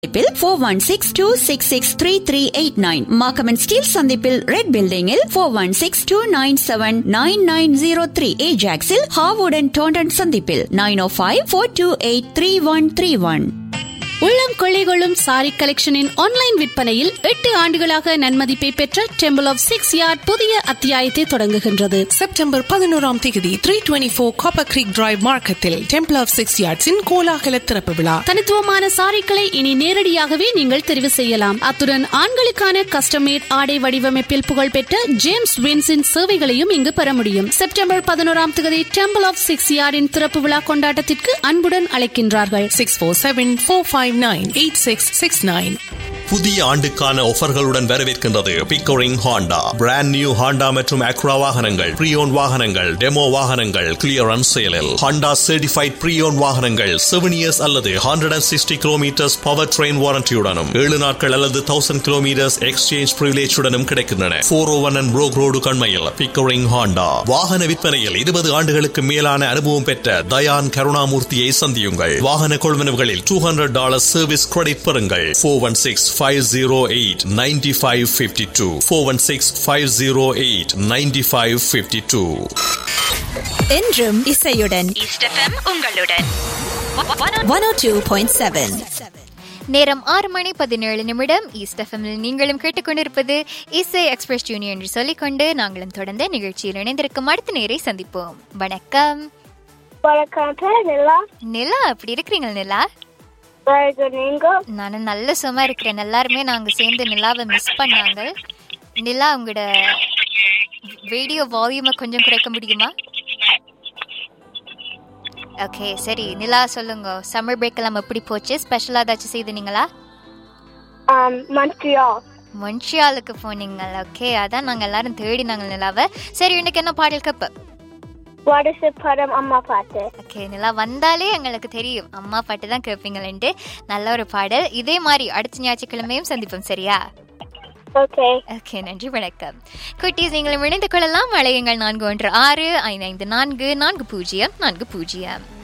சந்திப்பில் four one six two six six three three eight nine Markham Steeles சந்திப்பில் red பில்டிங்கில் four one six two nine seven nine nine zero three ஏஜாக்ஸில் ஹாவுடன் Taunton சந்திப்பில் nine O five four two eight three one three one உள்ளம் கொள்ளைகளும் sorry கலெக்ஷனின் online விற்பனையில் எட்டு ஆண்டுகளாக நன்மதிப்பை பெற்ற டெம்பிள் ஆஃப் சிக்ஸ் யார்ட் புதிய அத்தியாயத்தை தொடங்குகின்றது செப்டம்பர் பதினோராம் தேதி three twenty four copper creek drive மார்க்கெட்டில் டெம்பிள் ஆஃப் சிக்ஸ் யார்ட்ஸின் கோலாகல திறப்பு விழா தனித்துவமான சாரிக்களை இனி நேரடியாகவே நீங்கள் தெரிவு செய்யலாம் அத்துடன் ஆண்களுக்கான கஸ்டமேட் ஆடை வடிவமைப்பில் புகழ்பெற்ற ஜேம்ஸ் வின்ஸின் சேவைகளையும் இங்கு பெற முடியும் செப்டம்பர் பதினோராம் தேதி டெம்பிள் ஆஃப் சிக்ஸ் யார்டின் திறப்பு விழா கொண்டாட்டத்திற்கு அன்புடன் அழைக்கின்றார்கள் six four seven four five nine eight six six nine புதிய ஆண்டுக்கான ஆஃபர்களுடன் வரவேற்கின்றது Pickering Honda brand new Honda மற்றும் அக்ரா வாகனங்கள் ப்ரீயோன் வாகனங்கள் டெமோ வாகனங்கள் கிளியரன்ஸ் சேலில் ஹாண்டா சர்டிஃபைட் ப்ரீயோன் வாகனங்கள் செவன் இயர்ஸ் அல்லது hundred and sixty kilometres power train வாரண்டியுடனும் ஏழு நாட்கள் அல்லது தௌசண்ட் கிலோமீட்டர்ஸ் எக்ஸ்சேஞ்ச் பிரிவிலேஜுடனும் கிடைக்கின்றன four O one and Brock road கண்மையில் பிக்கோரிங் ஹாண்டா வாகன விற்பனையில் இருபது ஆண்டுகளுக்கு மேலான அனுபவம் பெற்ற தயான் கருணாமூர்த்தியை சந்தியுங்கள் வாகன கொள்வனவுகளில் two hundred dollar service credit பெறுங்கள் ஃபோர் ஒன் சிக்ஸ் 508 9552 416 508 9552 என்றும் இசையுடன் உங்களுடன் one O two point seven நேரம் ஆறு மணி பதினேழு நிமிடம் ஈஸ்ட் எஃப்எம்மில் நீங்களும் கேட்டுக்கொண்டிருப்பது இசை எக்ஸ்பிரஸ் ஜூனியர் என்று சொல்லிக்கொண்டு நாங்களும் தொடர்ந்து நிகழ்ச்சியில் இணைந்திருக்கும் அடுத்த நேரை சந்திப்போம் வணக்கம் வணக்கம் நிலா நிலா எப்படி இருக்கிறீங்க நிலா வருது நீங்க நானும் நல்ல சும்மா இருக்கிறேன் எல்லாருமே நாங்க சேர்ந்து நிலாவை மிஸ் பண்ணாங்க நிலா உங்களோட வீடியோ வால்யூமை கொஞ்சம் குறைக்க முடியுமா ஓகே சரி நிலா சொல்லுங்க சம்மர் பிரேக் எல்லாம் எப்படி போச்சு ஸ்பெஷலாக ஏதாச்சும் செய்துனீங்களா மன்ட்ரியா மொன்ட்ரியாலுக்கு போனீங்க ஓகே அதான் நாங்கள் எல்லாரும் தேடினாங்க நிலாவை சரி இன்னைக்கு என்ன பாடல் கப்பு வடசு படம் அம்மா பாட்டு ஓகே நிலா வந்தாலே எங்களுக்கு தெரியும் அம்மா பாட்டு தான் கேட்பீங்களேன்ட்டு நல்ல ஒரு பாடல் இதே மாதிரி அடுத்த ஞாயிற்றுக்கிழமையும் சந்திப்போம் சரியா ஓகே ஓகே நன்றி வணக்கம் குட்டீஸ் நீங்களும் இணைந்து கொள்ளலாம் அழையுங்கள் நான்கு ஒன்று ஆறு ஐந்து ஐந்து நான்கு நான்கு பூஜ்ஜியம் நான்கு பூஜ்ஜியம்